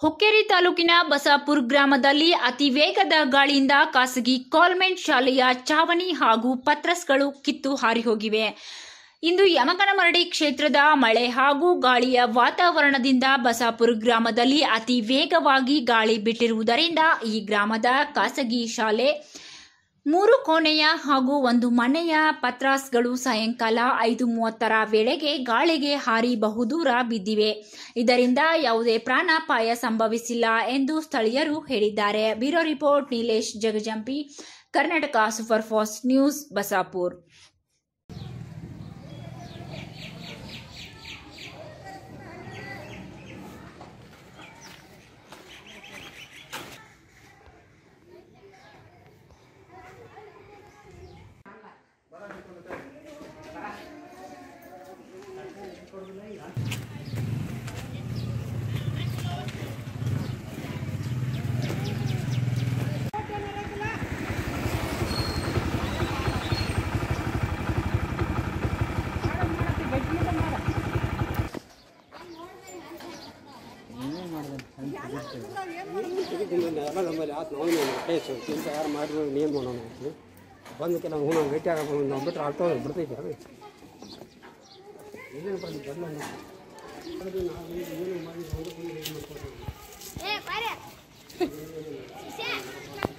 ಹುಕ್ಕೇರಿ ತಾಲೂಕಿನ ಬಸಾಪುರ್ ಗ್ರಾಮದಲ್ಲಿ ಅತಿ ವೇಗದ ಗಾಳಿಯಿಂದ ಖಾಸಗಿ ಕಾನ್ವೆಂಟ್ ಶಾಲೆಯ ಚಾವಣಿ ಹಾಗೂ ಪತ್ರಸ್ಗಳು ಕಿತ್ತು ಹಾರಿಹೋಗಿವೆ ಇಂದು ಯಮಕನಮರಡಿ ಕ್ಷೇತ್ರದ ಮಳೆ ಹಾಗೂ ಗಾಳಿಯ ವಾತಾವರಣದಿಂದ ಬಸಾಪುರ್ ಗ್ರಾಮದಲ್ಲಿ ಅತಿ ವೇಗವಾಗಿ ಗಾಳಿ ಬಿಟ್ಟಿರುವುದರಿಂದ ಈ ಗ್ರಾಮದ ಖಾಸಗಿ ಶಾಲೆ ಮೂರು ಕೋಣೆಯ ಹಾಗೂ ಒಂದು ಮನೆಯ ಪತ್ರಾಸ್ಗಳು ಸಾಯಂಕಾಲ ಐದು ಮೂವತ್ತರ ವೇಳೆಗೆ ಗಾಳಿಗೆ ಹಾರಿ ಬಹುದೂರ ಬಿದ್ದಿವೆ ಇದರಿಂದ ಯಾವುದೇ ಪ್ರಾಣಾಪಾಯ ಸಂಭವಿಸಿಲ್ಲ ಎಂದು ಸ್ಥಳೀಯರು ಹೇಳಿದ್ದಾರೆ bureau report Nilesh Jagajampi Karnataka super fast news Basapur ಎಲ್ಲ ನಮ್ಮಲ್ಲಿ ಆತು ನಾವು ಕೇಸು ಕೆಲಸ ಯಾರು ಮಾಡಿದ್ರು ಏನು ಮಾಡೋಣ ಅಂತೀವಿ ಬಂದು ಕೆಲವು ಹ್ಞೂ ನಾವು ಭೇಟಿ ಆಗಬೇಕು ನಾವು ಬಿಟ್ಟರೆ ಆಟೋ ಬಿಡ್ತೈತೆ ಅದು ಏನೇನು ಬಂದು ಬಂದ Eh, pare! Sisya!